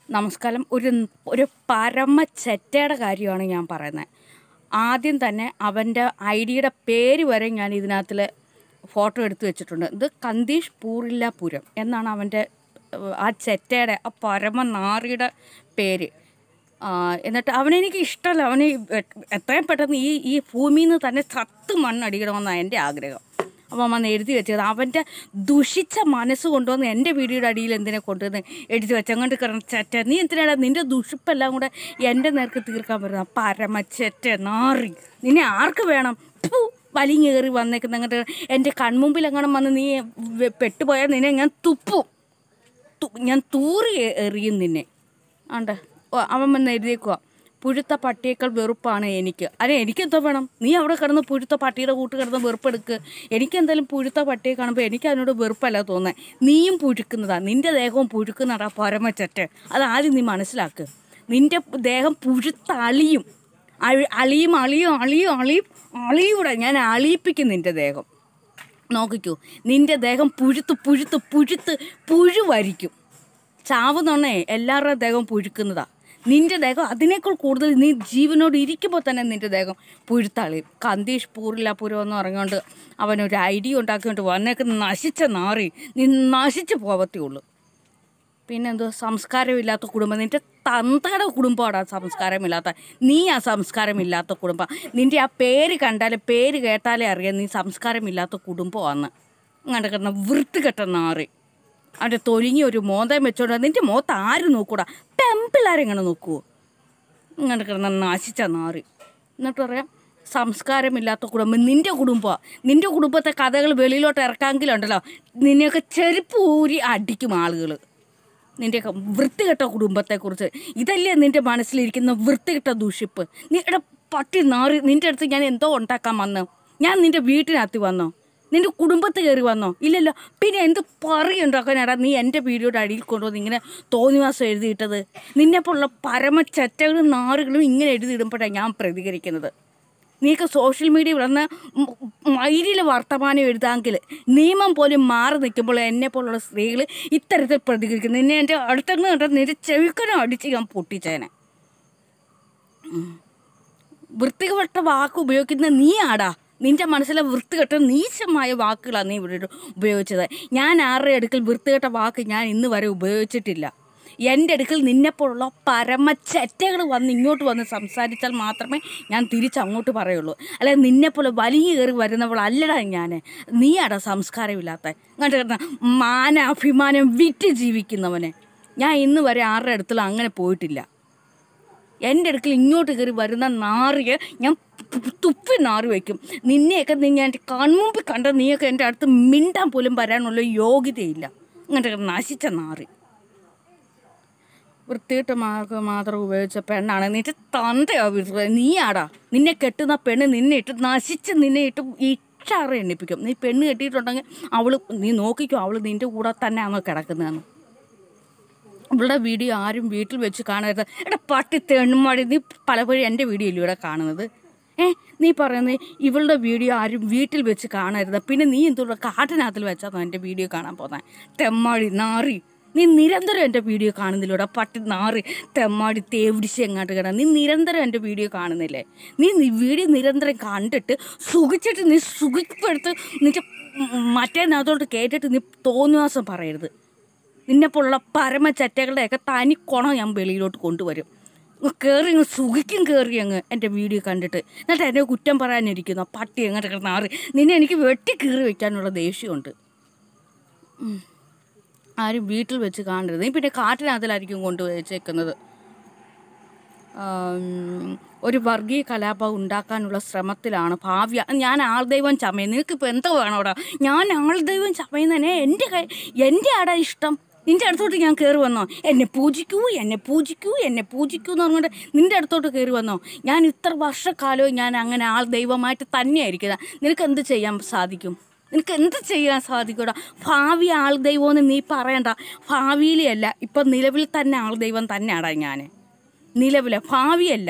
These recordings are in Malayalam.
നമസ്കാരം ഒരു ഒരു പരമ ചെറ്റയുടെ കാര്യമാണ് ഞാൻ പറയുന്നത് ആദ്യം തന്നെ അവൻ്റെ ഐ ഡിയുടെ പേര് വരെ ഞാൻ ഇതിനകത്തിൽ ഫോട്ടോ എടുത്ത് വെച്ചിട്ടുണ്ട് ഇത് കന്തീഷ് പൂറില്ലാപുരം എന്നാണ് അവൻ്റെ ഏഹ്, ആ ചെറ്റയുടെ ആ പരമ നാറിയുടെ പേര് ആ, എന്നിട്ട് അവനെനിക്ക് ഇഷ്ടമല്ല അവന് ഈ എ- എത്രയും പെട്ടെന്ന് ഈ ഈ ഭൂമിയിൽ നിന്ന് തന്നെ ചത്ത് മണ്ണടിക്കണമെന്നാണ് എൻ്റെ ആഗ്രഹം അപ്പം വന്ന് എഴുതി വെച്ചത് അവൻ്റെ ദുഷിച്ച മനസ്സ് കൊണ്ടുവന്ന് എൻ്റെ വീഡിയോയുടെ അടിയിൽ എന്തിനെ കൊണ്ടുവന്ന് എഴുതി വെച്ചങ്ങോട്ട് കിടന്ന ചെറ്റ നീ എന്തിനാടാ നിൻ്റെ ദുഷിപ്പെല്ലാം കൂടെ എൻ്റെ നേർക്ക് തീർക്കാൻ പറ്റുന്ന പരമ ചെറ്റ നാറി നിന്നെ ആർക്ക് വേണം ഫു, വലിഞ്ഞേറി വന്നേക്കുന്ന അങ്ങോട്ട് എൻ്റെ കൺമുമ്പിൽ അങ്ങനെ വന്ന് നീ വെ- പെട്ടുപോയാൽ നിന്നെ ഞാൻ തുപ്പും തു- ഞാൻ തൂറി എ- എറിയും നിന്നെ ആണ്ട് ഓ, അവൻ വന്ന് എഴുതിയേക്കുക പുഴുത്ത പട്ടിയേക്കാൾ വെറുപ്പാണ് എനിക്ക് അതെ എനിക്കെന്തോ വേണം നീ അവിടെ കിടന്ന് പുഴുത്ത പട്ടിയുടെ കൂട്ട് കിടന്ന് വെറുപ്പെടുക്ക് എനിക്കെന്തായാലും പുഴുത്ത പട്ടിയെ കാണുമ്പോൾ എനിക്ക് അതിനോട് വെറുപ്പല്ല തോന്നുന്നത് നീയും പുഴുക്കുന്നതാ നിന്റെ ദേഹവും പുഴുക്കുന്നതാ പരമച്ചറ്റ് അത് ആദ്യം നീ മനസ്സിലാക്ക് നിന്റെ ദേഹം പുഴുത്തളിയും അഴി- അളിയും അളിയും അളിയും അളിയും അളിയൂടെ ഞാൻ അളിയിപ്പിക്കും നിന്റെ ദേഹം നോക്കിക്കൂ നിന്റെ ദേഹം പുഴുത്ത് പുഴുത്ത് പുഴുത്ത് പുഴുവരിക്കും ചാവുന്നോണേ എല്ലാവരുടെയും ദേഹം പുഴുക്കുന്നതാ നിന്റെ ദേഹം അതിനേക്കാൾ കൂടുതൽ നീ ജീവനോട് ഇരിക്കുമ്പോൾ തന്നെ നിന്റെ ദേഹം പുഴുത്തളിയും കന്തീഷ് പൂറില്ലാപുരം എന്ന് പറഞ്ഞുകൊണ്ട് അവനൊരു ഐഡിയ ഉണ്ടാക്കിക്കൊണ്ട് വന്നേക്ക് നശിച്ച നാറി നീ നശിച്ചു പോവത്തേ ഉള്ളൂ പിന്നെന്തോ സംസ്കാരമില്ലാത്ത കുടുംബം നിന്റെ തന്തയുടെ കുടുംബമാണ് സംസ്കാരമില്ലാത്ത നീ ആ സംസ്കാരമില്ലാത്ത കുടുംബം നിന്റെ ആ പേര് കണ്ടാലേ പേര് കേട്ടാലേ അറിയാം നീ സംസ്കാരമില്ലാത്ത കുടുംബമാണ് അങ്ങനെ കിടന്ന വൃത്തികെട്ട നാറി അവൻ്റെ തൊലിങ്ങി ഒരു മോന്തം വെച്ചോണ്ട് നിന്റെ മോത്ത് ആര് നോക്കൂടാ പെമ്പിള്ളാരെങ്ങനെ നോക്കുവോ ഇങ്ങനെ കിടന്ന നശിച്ച നാറി എന്നിട്ട് പറയാം സംസ്കാരമില്ലാത്ത കുടുംബം നിന്റെ കുടുംബമാണ് നിന്റെ കുടുംബത്തെ കഥകൾ വെളിയിലോട്ട് ഇറക്കാമെങ്കിലുണ്ടല്ലോ നിന്നെയൊക്കെ ചെരുപ്പ് ഊരി അടിക്കും ആളുകൾ നിൻ്റെയൊക്കെ വൃത്തികെട്ട കുടുംബത്തെക്കുറിച്ച് ഇതല്ലേ നിൻ്റെ മനസ്സിലിരിക്കുന്ന വൃത്തികെട്ട ദൂഷിപ്പ് നീ എടാ പട്ടി നാറി നിൻ്റെ അടുത്ത് ഞാൻ എന്തോ ഉണ്ടാക്കാൻ വന്നു ഞാൻ നിൻ്റെ വീട്ടിനകത്ത് വന്നോ നിൻ്റെ കുടുംബത്ത് കയറി വന്നോ ഇല്ലല്ലോ പിന്നെ എന്ത് പറയുണ്ടാക്കാനാടാ നീ എൻ്റെ വീഡിയോയുടെ അടിയിൽ കൊണ്ടുവന്ന് ഇങ്ങനെ തോന്നിവാസം എഴുതിയിട്ടത് നിന്നെപ്പോലുള്ള പരമ ചെറ്റകളും നാറുകളും ഇങ്ങനെ എഴുതിയിടുമ്പോഴാണ് ഞാൻ പ്രതികരിക്കുന്നത് നീക്ക് സോഷ്യൽ മീഡിയ വന്ന് മൈരിൽ വർത്തമാനം എഴുതാമെങ്കിൽ നിയമം പോലും മാറി നിൽക്കുമ്പോൾ എന്നെ പോലുള്ള സ്ത്രീകൾ ഇത്തരത്തിൽ പ്രതികരിക്കുന്നു നിന്നെ എൻ്റെ അടുത്തങ്ങ് കണ്ട നിന്റെ ചെവിക്കനും അടിച്ച് ഞാൻ പൊട്ടിച്ചേനെ ഉം. വൃത്തികെട്ട വാക്ക് ഉപയോഗിക്കുന്ന നീ ആടാ നിന്റെ മനസ്സിലെ വൃത്തികെട്ട നീചമായ വാക്കുകളാണ് നീ ഇവിടെ ഉപയോഗിച്ചത് ഞാൻ ആരുടെ അടുക്കൽ വൃത്തികെട്ട വാക്ക് ഞാൻ ഇന്ന് വരെ ഉപയോഗിച്ചിട്ടില്ല എൻ്റെ അടുക്കൽ നിന്നെപ്പോലുള്ള പരമച്ചറ്റകൾ വന്ന് ഇങ്ങോട്ട് വന്ന് സംസാരിച്ചാൽ മാത്രമേ ഞാൻ തിരിച്ചങ്ങോട്ട് പറയുള്ളൂ അല്ലെ നിന്നെപ്പോലെ വലിയ കയറി വരുന്നവളല്ലടാ ഞാൻ നീയാടാ സംസ്കാരമില്ലാത്ത അങ്ങോട്ട് കിടന്ന മാന അഭിമാനം വിറ്റ് ജീവിക്കുന്നവനെ ഞാൻ ഇന്ന് വരെ ആരുടെ അടുത്തുള്ള അങ്ങനെ പോയിട്ടില്ല എൻ്റെ അടുക്കൽ ഇങ്ങോട്ട് കയറി വരുന്ന നാറിയെ ഞാൻ തു- തുപ്പി നാറി വയ്ക്കും നിന്നെയൊക്കെ നീ ഞാൻ എൻ്റെ കൺമുമ്പിൽ കണ്ട നീയൊക്കെ എൻ്റെ അടുത്ത് മിണ്ടാൻ പോലും വരാനുള്ള യോഗ്യതയില്ല അങ്ങനത്തെ നശിച്ച നാറി വൃത്തിയിട്ട മാർക്ക് മാത്രം ഉപയോഗിച്ച പെണ്ണാണ് നിന്റെ തന്തയോ വീട്ടിൽ നീയാടാ നിന്നെ കെട്ടുന്ന പെണ്ണ് നിന്നെ ഇട്ട് നശിച്ച് നിന്നെ ഇട്ട് ഇച്ചാറ് എണ്ണിപ്പിക്കും നീ പെണ്ണ് കെട്ടിയിട്ടുണ്ടെങ്കിൽ അവള് നീ നോക്കിക്കോ അവള് നിന്റെ കൂടെ തന്നെയാണോ കിടക്കുന്നതെന്ന് ഇവളുടെ വീഡിയോ ആരും വീട്ടിൽ വെച്ച് കാണരുത് എടാ പട്ടി തെണ്ണുമാടി നീ പലപ്പോഴും എൻ്റെ വീഡിയോ ഇല്ല ഇവിടെ കാണുന്നത് ഏ നീ പറയുന്നത് ഇവളുടെ വീഡിയോ ആരും വീട്ടിൽ വെച്ച് കാണരുത് പിന്നെ നീ എന്തുള്ള കാട്ടിനകത്തിൽ വെച്ചാന്നോ എൻ്റെ വീഡിയോ കാണാൻ പോകുന്നത് തെമ്മാടി നാറി നീ നിരന്തരം എൻ്റെ വീഡിയോ കാണുന്നില്ലൂടെ പട്ടി നാറി തെമ്മാടി തേവിടിച്ച് എങ്ങാട്ട് കിടാ നീ നിരന്തരം എൻ്റെ വീഡിയോ കാണുന്നില്ലേ നീ നി- വീഡിയോ നിരന്തരം കണ്ടിട്ട് സുഖിച്ചിട്ട് നീ സുഖിപ്പെടുത്ത് നിന്റെ മറ്റേനകത്തോട്ട് കേട്ടിട്ട് നീ തോന്നുവാസം പറയരുത് നിന്നെപ്പോലുള്ള പരമച്ചറ്റകളുടെയൊക്കെ തനി കുണം ഞാൻ വെളിയിലോട്ട് കൊണ്ടുവരും കയറി അങ്ങ് സുഖിക്കും കയറി അങ്ങ് എൻ്റെ വീഡിയോ കണ്ടിട്ട് എന്നിട്ട് എന്നെ കുറ്റം പറയാനിരിക്കുന്നു ആ പട്ടി എങ്ങോട്ട് കിടന്ന് ആറി നിന്നെ എനിക്ക് വെട്ടി കീറി വെക്കാനുള്ള ദേഷ്യമുണ്ട് ഉം. ആരും വീട്ടിൽ വെച്ച് കാണരുത് നീ പിന്നെ കാട്ടിനകത്തിലായിരിക്കും കൊണ്ടുപോയി വെച്ചേക്കുന്നത് ആം, ഒരു വർഗീയ കലാപം ഉണ്ടാക്കാനുള്ള ശ്രമത്തിലാണ് ഭാവ്യ ഞാൻ ആൾദൈവം ചമയും നിനക്കിപ്പോൾ എന്തോ വേണോടാ ഞാൻ ആൾദൈവം ചമയുന്നതിനെ എൻ്റെ കൈ എൻ്റെ ആടാ ഇഷ്ടം നിൻ്റെ അടുത്തോട്ട് ഞാൻ കയറി വന്നോ എന്നെ പൂജിക്കൂ എന്നെ പൂജിക്കൂ എന്നെ പൂജിക്കൂ എന്ന് പറഞ്ഞുകൊണ്ട് നിൻ്റെ അടുത്തോട്ട് കയറി വന്നോ ഞാൻ ഇത്ര വർഷക്കാലവും ഞാൻ അങ്ങനെ ആൾ ദൈവമായിട്ട് തന്നെയായിരിക്കുന്നത് നിനക്ക് എന്ത് ചെയ്യാൻ സാധിക്കും നിനക്ക് എന്ത് ചെയ്യാൻ സാധിക്കൂടാ ഭാവി ആൾ ദൈവമെന്ന് നീ പറയണ്ട ഭാവിയിലല്ല ഇപ്പം നിലവിൽ തന്നെ ആൾ ദൈവം തന്നെയാടാ ഞാൻ നിലവിലെ ഭാവിയല്ല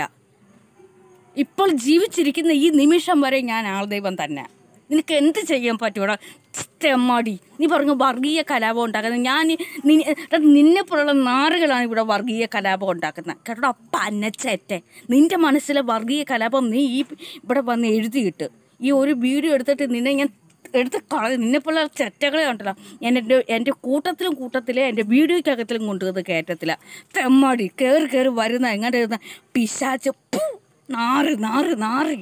ഇപ്പോൾ ജീവിച്ചിരിക്കുന്ന ഈ നിമിഷം വരെ ഞാൻ ആൾ ദൈവം തന്നെ നിനക്ക് എന്ത് ചെയ്യാൻ പറ്റൂടാ തെമ്മാടി നീ പറഞ്ഞു വർഗീയ കലാപം ഉണ്ടാക്കുന്നത് ഞാൻ നി- എടാ, നിന്നെ പോലുള്ള നാറുകളാണ് ഇവിടെ വർഗീയ കലാപം ഉണ്ടാക്കുന്നത് കേട്ടോ പന്നച്ചേറ്റെ നിന്റെ മനസ്സിലെ വർഗീയ കലാപം നീ ഈ ഇവിടെ വന്ന് എഴുതിയിട്ട് ഈ ഒരു വീഡിയോ എടുത്തിട്ട് നിന്നെ ഞാൻ എടുത്ത് കളയും നിന്നെ പോലെ ചെറ്റകളെ ഉണ്ടല്ലോ ഞാൻ എൻ്റെ എൻ്റെ കൂട്ടത്തിലും കൂട്ടത്തിലെ എൻ്റെ വീഡിയോയ്ക്കകത്തിലും കൊണ്ടുവന്ന് കയറ്റത്തില്ല തെമ്മാടി കയറി കയറി വരുന്ന എങ്ങനെ ഇരുന്ന പിശാച്ച് പൂ, നാറ് നാറ് നാറി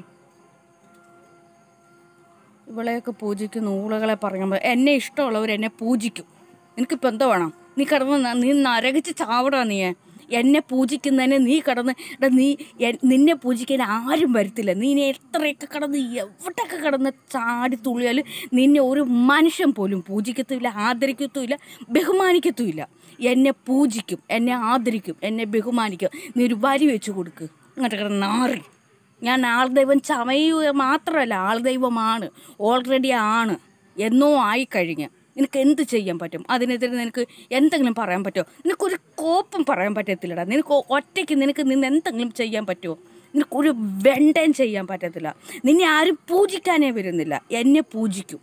ഇവളെയൊക്കെ പൂജിക്കുന്ന ഊളകളെ പറയുമ്പോൾ എന്നെ ഇഷ്ടമുള്ളവർ എന്നെ പൂജിക്കും നിനക്കിപ്പോൾ എന്തോ വേണം നീ കിടന്ന് ന- നീ നരകിച്ച് ചാവടാ നീ എന്നെ പൂജിക്കുന്നതിന് നീ കിടന്ന് എടാ നീ എ- നിന്നെ പൂജിക്കാൻ ആരും വരത്തില്ല നീ ഇനി എത്രയൊക്കെ കിടന്ന് എവിടെയൊക്കെ കിടന്ന് ചാടി തുള്ളിയാലും നിന്നെ ഒരു മനുഷ്യൻ പോലും പൂജിക്കത്തുമില്ല ആദരിക്കത്തുമില്ല ബഹുമാനിക്കത്തുമില്ല എന്നെ പൂജിക്കും എന്നെ ആദരിക്കും എന്നെ ബഹുമാനിക്കും നീ ഒരു വരി വെച്ച് കൊടുക്ക് ഇങ്ങോട്ട് കിടന്ന് നാറി ഞാൻ ആൾദൈവം ചമയുക മാത്രമല്ല ആൾദൈവമാണ് ഓൾറെഡി ആണ് എന്നോ ആയിക്കഴിഞ്ഞ് നിനക്ക് എന്ത് ചെയ്യാൻ പറ്റും അതിനെതിരെ നിനക്ക് എന്തെങ്കിലും പറയാൻ പറ്റുമോ നിനക്കൊരു കോപ്പും പറയാൻ പറ്റത്തില്ലടാ നിനക്ക് ഒറ്റയ്ക്ക് നിനക്ക് നിന്ന് എന്തെങ്കിലും ചെയ്യാൻ പറ്റുമോ നിനക്കൊരു വെണ്ടയും ചെയ്യാൻ പറ്റത്തില്ല നിന്നെ ആരും പൂജിക്കാനേ വരുന്നില്ല എന്നെ പൂജിക്കും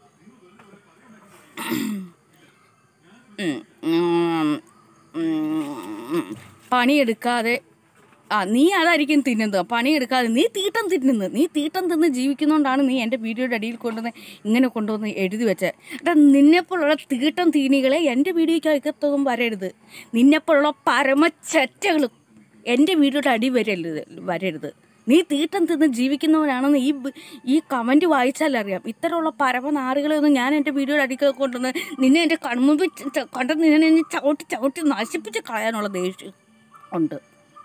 ഉം, ഉം, ഉം, പണിയെടുക്കാതെ ആ നീ അതായിരിക്കും തിന്നുന്നത് പണിയെടുക്കാതെ നീ തീട്ടം തിന്നുന്നത് നീ തീട്ടം തിന്ന് ജീവിക്കുന്നതുകൊണ്ടാണ് നീ എൻ്റെ വീഡിയോയുടെ അടിയിൽ കൊണ്ടുവന്ന് ഇങ്ങനെ കൊണ്ടുവന്ന് എഴുതി വെച്ചത് എടാ നിന്നെപ്പോലുള്ള തീട്ടം തീനികളെ എൻ്റെ വീഡിയോയ്ക്ക് അകത്തൊന്നും വരരുത് നിന്നെപ്പോലുള്ള പരമച്ചറ്റകളും എൻ്റെ വീഡിയോയുടെ അടി വരരുത് വരരുത് നീ തീട്ടം തിന്ന് ജീവിക്കുന്നവനാണെന്ന് ഈ ബ്- ഈ കമൻറ്റ് വായിച്ചാലറിയാം ഇത്തരമുള്ള പരമനാറുകളെ ഒന്നും ഞാൻ എൻ്റെ വീഡിയോയുടെ അടിക്കൊക്കെ കൊണ്ടുവന്ന് നിന്നെ എൻ്റെ കൺമുമ്പിൽ ച- ച- കണ്ട നിന്നെ ഞാൻ ചവിട്ടി ചവിട്ടി നശിപ്പിച്ച് കളയാനുള്ള ദേഷ്യം ഉണ്ട്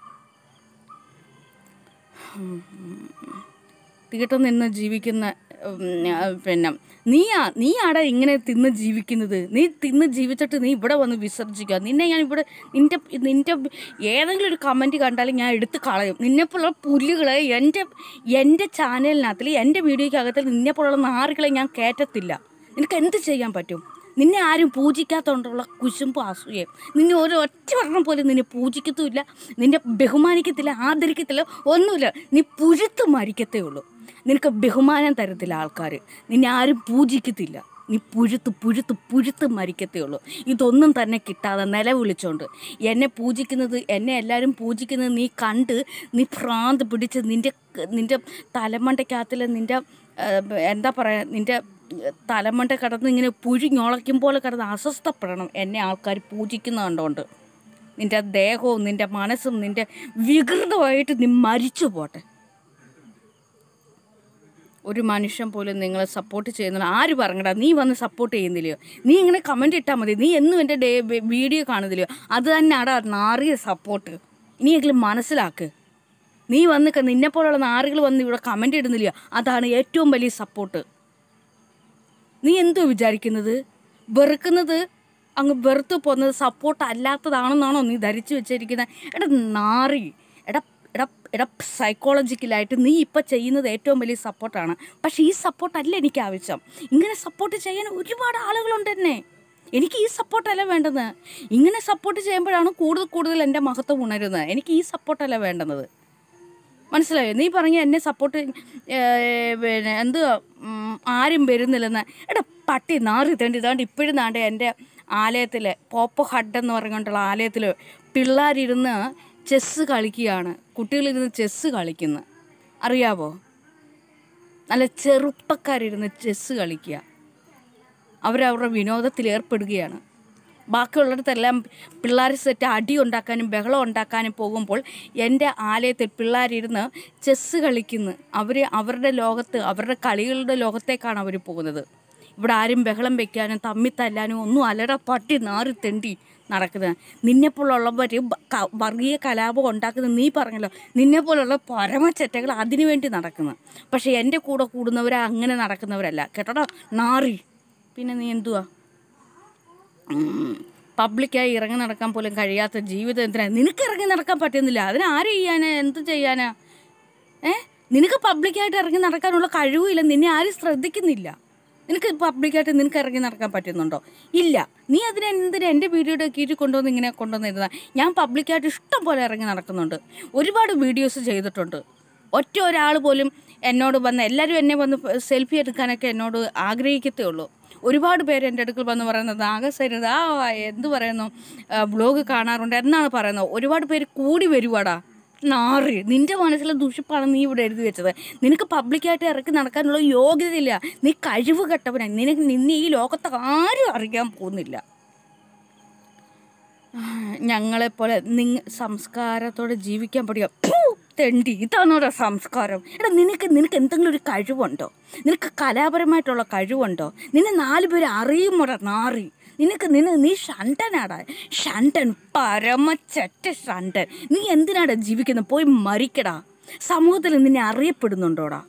തീട്ടം നിന്ന് ജീവിക്കുന്ന ഉം, ആ, പിന്നെ നീയാ നീയാടാ ഇങ്ങനെ തിന്ന് ജീവിക്കുന്നത് നീ തിന്ന് ജീവിച്ചിട്ട് നീ ഇവിടെ വന്ന് വിസർജിക്കുക നിന്നെ ഞാൻ ഇവിടെ നിന്റെ നിന്റെ ഏതെങ്കിലും ഒരു കമൻറ്റ് കണ്ടാലും ഞാൻ എടുത്ത് കളയും നിന്നെപ്പോലുള്ള പുല്ലുകളെ എൻ്റെ എൻ്റെ ചാനലിനകത്തിൽ എൻ്റെ വീഡിയോയ്ക്കകത്തിൽ നിന്നെപ്പോലുള്ള നാറുകളെ ഞാൻ കയറ്റത്തില്ല നിനക്ക് എന്ത് ചെയ്യാൻ പറ്റും നിന്നെ ആരും പൂജിക്കാത്തതുകൊണ്ടുള്ള കുശുമ്പും അസൂയയും നിന്നെ ഒരു ഒറ്റ വർണ്ണം പോലും നിന്നെ പൂജിക്കത്തുമില്ല നിന്നെ ബഹുമാനിക്കത്തില്ല ആദരിക്കത്തില്ല ഒന്നുമില്ല നീ പുഴുത്ത് മരിക്കത്തേ ഉള്ളൂ നിനക്ക് ബഹുമാനം തരത്തില്ല ആൾക്കാർ നിന്നെ ആരും പൂജിക്കത്തില്ല നീ പുഴുത്ത് പുഴുത്ത് പുഴുത്ത് മരിക്കത്തേ ഉള്ളൂ ഇതൊന്നും തന്നെ കിട്ടാതെ നിലവിളിച്ചോണ്ട് എന്നെ പൂജിക്കുന്നത് എന്നെ എല്ലാവരും പൂജിക്കുന്നത് നീ കണ്ട് നീ ഭ്രാന്ത് പിടിച്ച് നിൻ്റെ നിൻ്റെ തലമണ്ടയ്ക്കകത്തിൽ നിൻ്റെ ഏഹ്, എന്താ പറയുക നിൻ്റെ തലമണ്ട കിടന്ന് ഇങ്ങനെ പുഴിഞ്ഞുളയ്ക്കും പോലെ കിടന്ന് അസ്വസ്ഥപ്പെടണം എന്നെ ആൾക്കാർ പൂജിക്കുന്ന കണ്ടുകൊണ്ട് നിൻ്റെ ദേഹവും നിൻ്റെ മനസ്സും നിൻ്റെ വികൃതമായിട്ട് നീ മരിച്ചു പോട്ടെ ഒരു മനുഷ്യൻ പോലും നിങ്ങളെ സപ്പോർട്ട് ചെയ്യുന്നില്ല ആര് പറഞ്ഞടാ നീ വന്ന് സപ്പോർട്ട് ചെയ്യുന്നില്ലയോ നീ ഇങ്ങനെ കമൻ്റ് ഇട്ടാൽ മതി നീ എന്നും എൻ്റെ ഡേ വീഡിയോ കാണുന്നില്ലയോ അത് തന്നെ അടാ നാറിയ സപ്പോർട്ട് ഇനിയെങ്കിലും മനസ്സിലാക്ക് നീ വന്ന് ക- നിന്നെപ്പോലുള്ള നാറുകൾ വന്ന് ഇവിടെ കമൻ്റ് ഇടുന്നില്ലയോ അതാണ് ഏറ്റവും വലിയ സപ്പോർട്ട് നീ എന്തോ വിചാരിക്കുന്നത് വെറുക്കുന്നത് അങ്ങ് വെറുത്ത് പോകുന്നത് സപ്പോർട്ട് അല്ലാത്തതാണെന്നാണോ നീ ധരിച്ചു വെച്ചിരിക്കുന്നത് എടാ നാറി എടാ എടാ എടാ സൈക്കോളജിക്കലായിട്ട് നീ ഇപ്പം ചെയ്യുന്നത് ഏറ്റവും വലിയ സപ്പോർട്ടാണ് പക്ഷേ ഈ സപ്പോർട്ടല്ല എനിക്ക് ആവശ്യം ഇങ്ങനെ സപ്പോർട്ട് ചെയ്യാൻ ഒരുപാട് ആളുകളുണ്ട് എന്നെ എനിക്ക് ഈ സപ്പോർട്ടല്ല വേണ്ടത് ഇങ്ങനെ സപ്പോർട്ട് ചെയ്യുമ്പോഴാണ് കൂടുതൽ കൂടുതൽ എൻ്റെ മഹത്വം ഉണരുന്നത് എനിക്ക് ഈ സപ്പോർട്ടല്ല വേണ്ടുന്നത് മനസ്സിലായോ നീ പറഞ്ഞ എന്നെ സപ്പോർട്ട് പിന്നെ എന്ത് ആരും വരുന്നില്ലെന്ന് എടാ പട്ടി നാറി തേണ്ടി ഇതാണ്ട് ഇപ്പോഴും നാണ്ട് എൻ്റെ ആലയത്തിൽ പോപ്പോ ഹഡ് എന്ന് പറഞ്ഞുകൊണ്ടുള്ള ആലയത്തിൽ പിള്ളേരിരുന്ന് ചെസ്സ് കളിക്കുകയാണ് കുട്ടികളിരുന്ന് ചെസ്സ് കളിക്കുന്നു അറിയാവോ നല്ല ചെറുപ്പക്കാരിരുന്ന് ചെസ്സ് കളിക്കുക അവരവരുടെ വിനോദത്തിൽ ഏർപ്പെടുകയാണ് ബാക്കിയുള്ളിടത്തെല്ലാം പിള്ളേർ സെറ്റ് അടി ഉണ്ടാക്കാനും ബഹളം ഉണ്ടാക്കാനും പോകുമ്പോൾ എൻ്റെ ആലയത്തിൽ പിള്ളേരിരുന്ന് ചെസ്സ് കളിക്കുന്നു അവർ അവരുടെ ലോകത്ത് അവരുടെ കളികളുടെ ലോകത്തേക്കാണ് അവർ പോകുന്നത് ഇവിടെ ആരും ബഹളം വെക്കാനും തമ്മി തല്ലാനും ഒന്നും അലട പട്ടി നാറി തെണ്ടി നടക്കുന്നത് നിന്നെപ്പോലുള്ളവർ വർഗീയ കലാപം ഉണ്ടാക്കുന്ന നീ പറഞ്ഞല്ലോ നിന്നെപ്പോലുള്ള പരമച്ചറ്റകൾ അതിനു വേണ്ടി നടക്കുന്നു പക്ഷേ എൻ്റെ കൂടെ കൂടുന്നവർ അങ്ങനെ നടക്കുന്നവരല്ല കേട്ടോടാ നാറി പിന്നെ നീ എന്തുവാ പബ്ലിക്കായി ഇറങ്ങി നടക്കാൻ പോലും കഴിയാത്ത ജീവിതം എന്തിനാ നിനക്ക് ഇറങ്ങി നടക്കാൻ പറ്റുന്നില്ല അതിന് ആര് ചെയ്യാനാ എന്ത് ചെയ്യാനാ ഏ നിനക്ക് പബ്ലിക്കായിട്ട് ഇറങ്ങി നടക്കാനുള്ള കഴിവുമില്ല നിന്നെ ആരും ശ്രദ്ധിക്കുന്നില്ല നിനക്ക് പബ്ലിക്കായിട്ട് നിനക്ക് ഇറങ്ങി നടക്കാൻ പറ്റുന്നുണ്ടോ ഇല്ല നീ അതിന് എന്തിനാ എൻ്റെ വീഡിയോയുടെ കീഴിൽ കൊണ്ടുവന്ന് ഇങ്ങനെ കൊണ്ടുവന്നിരുന്ന ഞാൻ പബ്ലിക്കായിട്ട് ഇഷ്ടം പോലെ ഇറങ്ങി നടക്കുന്നുണ്ട് ഒരുപാട് വീഡിയോസ് ചെയ്തിട്ടുണ്ട് ഒറ്റ ഒരാൾ പോലും എന്നോട് വന്ന് എല്ലാവരും എന്നെ വന്ന് സെൽഫി എടുക്കാനൊക്കെ എന്നോട് ആഗ്രഹിക്കത്തേ ഉള്ളൂ ഒരുപാട് പേര് എൻ്റെ അടുക്കൽ വന്ന് പറയുന്നത് ആകസരിത ആ എന്ത് പറയുന്നു ബ്ലോഗ് കാണാറുണ്ട് എന്നാണ് പറയുന്നത് ഒരുപാട് പേര് കൂടി വരുവാടാ നാറി നിന്റെ മനസ്സിലെ ദുഷിപ്പാണ് നീ ഇവിടെ എഴുതി വെച്ചത് നിനക്ക് പബ്ലിക്കായിട്ട് ഇറക്കി നടക്കാനുള്ള യോഗ്യതയില്ല നീ കഴിവ് കെട്ടവനാണ് നിനക്ക് നിന്നെ ഈ ലോകത്ത് ആരും അറിയാൻ പോകുന്നില്ല ഞങ്ങളെപ്പോലെ നിങ്ങ സംസ്കാരത്തോടെ ജീവിക്കാൻ പഠിക്കുക ഫു, തെണ്ടി ഇതാണോടാ സംസ്കാരം എടാ നിനക്ക് നിനക്ക് എന്തെങ്കിലും ഒരു കഴിവുണ്ടോ നിനക്ക് കലാപരമായിട്ടുള്ള കഴിവുണ്ടോ നിന്നെ നാല് പേര് അറിയുമോടാ നാറി നിനക്ക് നിന നീ ഷണ്ടനാടാ ഷണ്ടൻ പരമച്ചറ്റ ഷണ്ടൻ നീ എന്തിനാടാ ജീവിക്കുന്നത് പോയി മരിക്കടാ സമൂഹത്തിൽ നിന്നെ അറിയപ്പെടുന്നുണ്ടോടാ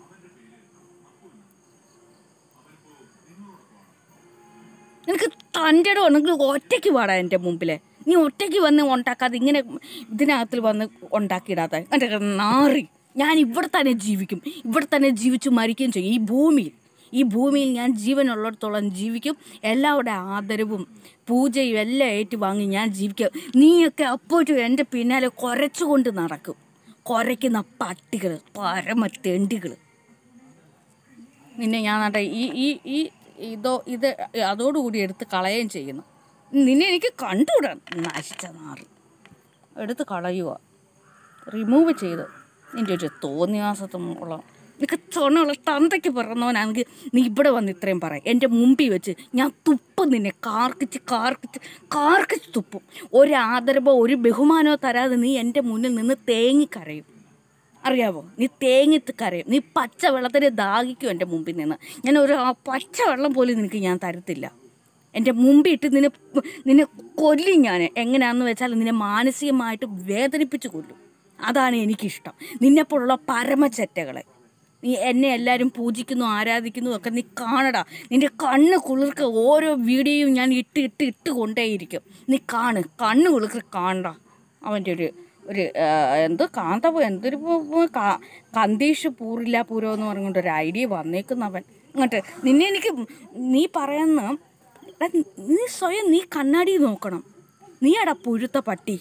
നിനക്ക് തൻ്റെ ഉണ്ടെങ്കിൽ ഒറ്റയ്ക്ക് പാടാ എൻ്റെ മുമ്പിൽ നീ ഒറ്റയ്ക്ക് വന്ന് ഉണ്ടാക്കാതെ ഇങ്ങനെ ഇതിനകത്തിൽ വന്ന് ഉണ്ടാക്കിയിടാതെ എൻ്റെ നാറി ഞാൻ ഇവിടെ തന്നെ ജീവിക്കും ഇവിടെ തന്നെ ജീവിച്ച് മരിക്കുകയും ചെയ്യും ഈ ഭൂമിയിൽ ഈ ഭൂമിയിൽ ഞാൻ ജീവനുള്ളിടത്തോളം ജീവിക്കും എല്ലാവരുടെ ആദരവും പൂജയും എല്ലാം ഏറ്റുവാങ്ങി ഞാൻ ജീവിക്കും നീയൊക്കെ അപ്പോഴും എൻ്റെ പിന്നാലെ കുരച്ചുകൊണ്ട് നടക്കും കുരയ്ക്കുന്ന പട്ടികൾ പരമ തെണ്ടികൾ നിന്നെ ഞാൻ നാട്ടെ ഈ ഈ ഈ ഇതോ ഇത് അതോടുകൂടി എടുത്ത് കളയുകയും ചെയ്യുന്നു നിന്നെ എനിക്ക് കണ്ടുകൂടാ നശിച്ച നാറി എടുത്ത് കളയുക റിമൂവ് ചെയ്ത് നിൻ്റെ ഒരു തോന്നിയാസത്തുള്ള നിനക്ക് ചൊണ്ണുള്ള തന്തയ്ക്ക് പിറന്നവനാണെങ്കിൽ നീ ഇവിടെ വന്ന് ഇത്രയും പറയും എൻ്റെ മുമ്പിൽ വെച്ച് ഞാൻ തുപ്പും നിന്നെ കാർക്കിച്ച് കാർക്കിച്ച് കാർക്കിച്ച് തുപ്പും ഒരു ആദരവോ ഒരു ബഹുമാനമോ തരാതെ നീ എൻ്റെ മുന്നിൽ നിന്ന് തേങ്ങിക്കരയും അറിയാവോ നീ തേങ്ങിത്ത് കരയും നീ പച്ച വെള്ളത്തിന് ദാഹിക്കും എൻ്റെ മുമ്പിൽ നിന്ന് ഞാൻ ഒരു ആ പച്ച വെള്ളം പോലും നിനക്ക് ഞാൻ തരത്തില്ല എൻ്റെ മുമ്പിൽ ഇട്ട് നിന്നെ നിന്നെ കൊല്ലും ഞാൻ എങ്ങനെയാണെന്ന് വെച്ചാൽ നിന്നെ മാനസികമായിട്ട് വേദനിപ്പിച്ച് കൊല്ലും അതാണ് എനിക്കിഷ്ടം നിന്നെപ്പോലുള്ള പരമചെറ്റകളെ നീ എന്നെ എല്ലാവരും പൂജിക്കുന്നു ആരാധിക്കുന്നു ഒക്കെ നീ കാണടാ നിന്റെ കണ്ണ് കുളിർക്ക് ഓരോ വീഡിയോയും ഞാൻ ഇട്ട് ഇട്ട് ഇട്ട് കൊണ്ടേയിരിക്കും നീ കാണ് കണ്ണ് കുളിർക്ക് കാണടാ അവൻ്റെ ഒരു ഒരു ആ, എന്തോ കാന്തപോ എന്തൊരു പോ- പോ- കാ- കന്തീഷ് പൂറില്ല പൂരം എന്ന് പറഞ്ഞുകൊണ്ട് ഒരു ഐഡിയ വന്നേക്കുന്നവൻ എന്നിട്ട് നിന്നെ എനിക്ക് നീ പറയുന്ന എടാ, നീ സ്വയം നീ കണ്ണാടി നോക്കണം നീയാടാ പുഴുത്ത പട്ടി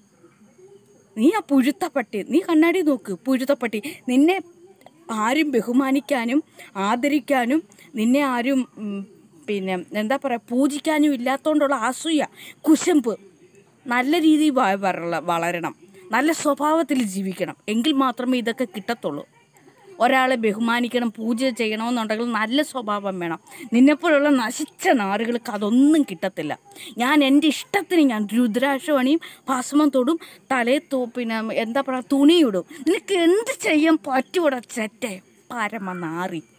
നീ ആ പുഴുത്ത പട്ടി നീ കണ്ണാടി നോക്ക് പുഴുത്ത പട്ടി നിന്നെ ആരും ബഹുമാനിക്കാനും ആദരിക്കാനും നിന്നെ ആരും ഉം, പിന്നെ എന്താ പറയുക പൂജിക്കാനും ഇല്ലാത്തതുകൊണ്ടുള്ള അസൂയ കുശമ്പ് നല്ല രീതിയിൽ വ- വരള- വളരണം നല്ല സ്വഭാവത്തിൽ ജീവിക്കണം എങ്കിൽ മാത്രമേ ഇതൊക്കെ കിട്ടത്തുള്ളൂ ഒരാളെ ബഹുമാനിക്കണം പൂജ ചെയ്യണമെന്നുണ്ടെങ്കിൽ നല്ല സ്വഭാവം വേണം നിന്നെപ്പോലുള്ള നശിച്ച നാറുകൾക്ക് അതൊന്നും കിട്ടത്തില്ല ഞാൻ എൻ്റെ ഇഷ്ടത്തിന് ഞാൻ രുദ്രാക്ഷമണിയും ഭസ്മം തൊടും തലേ തൂ പിന്നെ എന്താ പറയുക തുണിയിടും നിനക്ക് എന്ത് ചെയ്യാൻ പറ്റൂടാ ചെറ്റേ പരമ നാറി